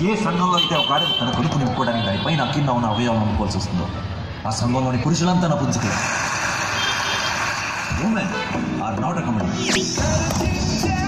ఏ సంఘంలో అయితే ఒక ఆడది తన కడుపు నింపుకోవడానికి దానిపైన కింద ఉన్న అవయవం అమ్ముకోవాల్సి వస్తుందో ఆ సంఘంలోని పురుషులంతా నా పుంజుకే ఉమెన్ ఆర్ నాట్ అకమెండెడ్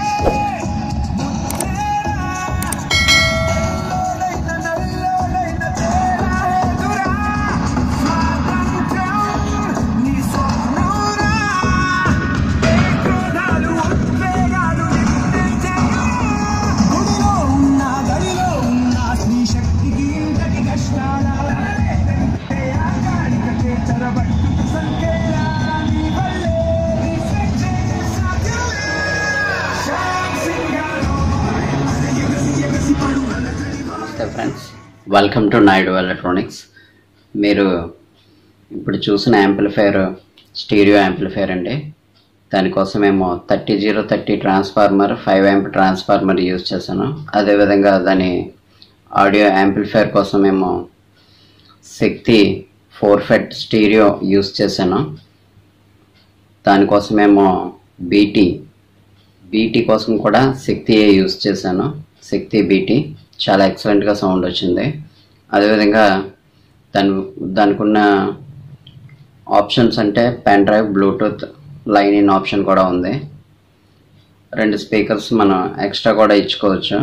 నమస్తే friends welcome to Naidu electronics మీరు ఇప్పుడు చూసిన యాంప్లిఫైర్ స్టీరియో యాంప్లిఫైర్ అండి దానికోసం మేము thirty zero thirty transformer five amp transformer use చేశాను అదేవిధంగా దాని ఆడియో యాంప్లిఫైర్ కోసం మేము Shakti four FET stereo use చేశాను దానికోసం మేము బీటీ బీటీ కోసం కూడా శక్తియే యూజ్ చేశాను శక్తి బీటీ చాలా ఎక్సలెంట్గా సౌండ్ వచ్చింది అదేవిధంగా దాని దానికి ఉన్న ఆప్షన్స్ అంటే pen drive bluetooth line in option కూడా ఉంది రెండు స్పీకర్స్ మనం ఎక్స్ట్రా కూడా ఇచ్చుకోవచ్చు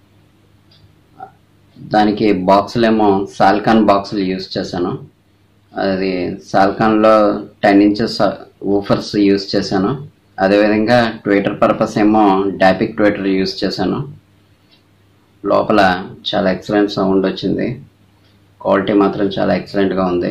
దానికి బాక్సులు ఏమో సాల్కాన్ బాక్సులు యూస్ చేశాను అది సాల్కాన్లో టెన్ ఇంచెస్ ఊఫర్స్ యూస్ చేశాను అదేవిధంగా ట్విట్టర్ పర్పస్ ఏమో డాపిక్ ట్విట్టర్ యూస్ చేశాను లోపల చాలా ఎక్సలెంట్ సౌండ్ వచ్చింది క్వాలిటీ మాత్రం చాలా ఎక్సలెంట్గా ఉంది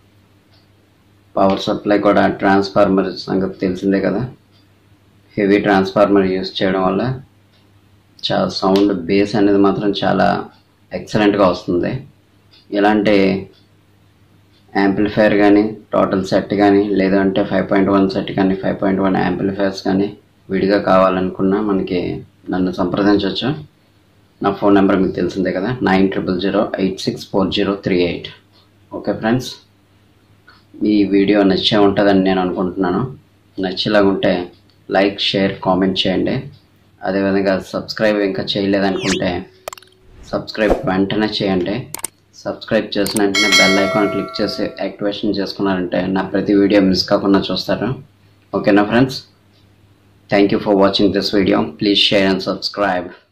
పవర్ సప్లై కూడా ట్రాన్స్ఫార్మర్ సంగతి తెలిసిందే కదా హెవీ ట్రాన్స్ఫార్మర్ యూస్ చేయడం వల్ల చాలా సౌండ్ బేస్ అనేది మాత్రం చాలా ఎక్సలెంట్గా వస్తుంది ఇలాంటి యాంప్లిఫైర్ కానీ టోటల్ సెట్ కానీ లేదంటే ఫైవ్ పాయింట్ వన్ సెట్ కానీ ఫైవ్ పాయింట్ వన్ యాంప్లిఫైర్స్ కానీ విడిగా కావాలనుకున్నా మనకి నన్ను సంప్రదించవచ్చు నా ఫోన్ నెంబర్ మీకు తెలిసిందే కదా nine triple zero eight six four zero three eight okay friends ఈ వీడియో నచ్చే ఉంటుందని నేను అనుకుంటున్నాను నచ్చేలాగా ఉంటే లైక్ షేర్ కామెంట్ చేయండి అదేవిధంగా సబ్స్క్రైబ్ ఇంకా చేయలేదనుకుంటే సబ్స్క్రైబ్ వెంటనే చేయండి సబ్స్క్రైబ్ చేసిన వెంటనే బెల్ ఐకాన్ క్లిక్ చేసి యాక్టివేషన్ చేసుకున్నారంటే నా ప్రతి వీడియో మిస్ కాకుండా చూస్తారు ఓకేనా friends thank you for watching this video please share and subscribe